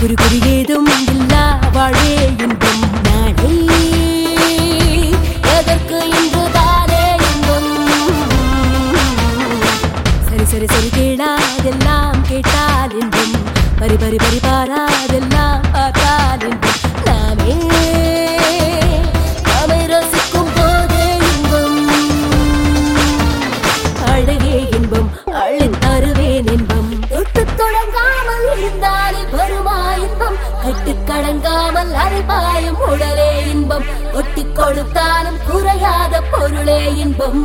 குறி குறி ஏதும் இல்லா வாழே இன்பம் நாளை எதற்கு இன்று தானே இன்பம் சரி சரி சரி கேளாதெல்லாம் கேட்டால் இன்பம் பரி பரி பரி பாராதெல்லாம் பார்த்தால் இன்பம் நாமே நாமே ரசிக்கும் போதே இன்பம் அழகே இன்பம் அள்ளித் தருவேன் இன்பம் தொட்டு தொடங்காமல் இருந்தாலே வருமா இன்பம் கட்டு கடங்காமல் அரைபாயும் உடலே இன்பம் ஒட்டி கொடுத்தாலும் குறையாத பொருளே இன்பம்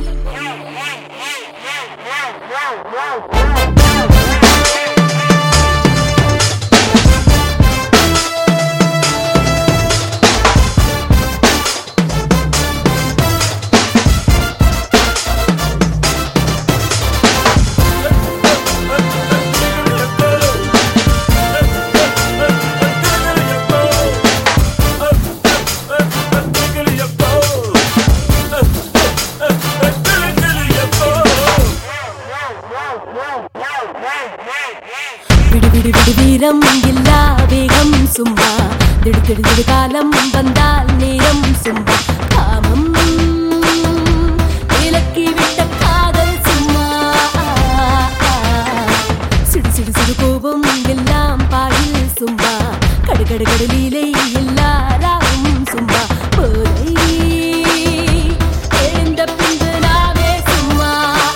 விடு விடு விடு வீரம் இல்லா வேகம் சும்மா திடு திடு திடு காலம் வந்தால் நேரம் சும்மா காமம் விலக்கி விட்ட காதல் சும்மா சிடு சிடு சிடு கோபம் எல்லாம் பாயில் சும்மா கடு கடு கடு லீலை எல்லாராவும் சும்மா போதை எழுந்த பின்பு நாவே சும்மா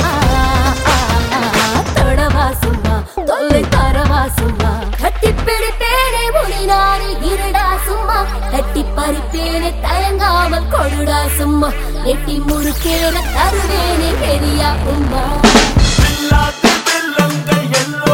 தொடவா சும்மா தொல்லை தரவா சும்மா கட்டி பிடிப்பேனே முனினாரு இருடா சும்மா கட்டி பறிப்பேனே தயங்காமல் கொடுடா சும்மா எட்டி முறுக்கேன தருவேனே பெரியா உம்மா பில்லாத்து பிள்ளங்கள் எல்லாம்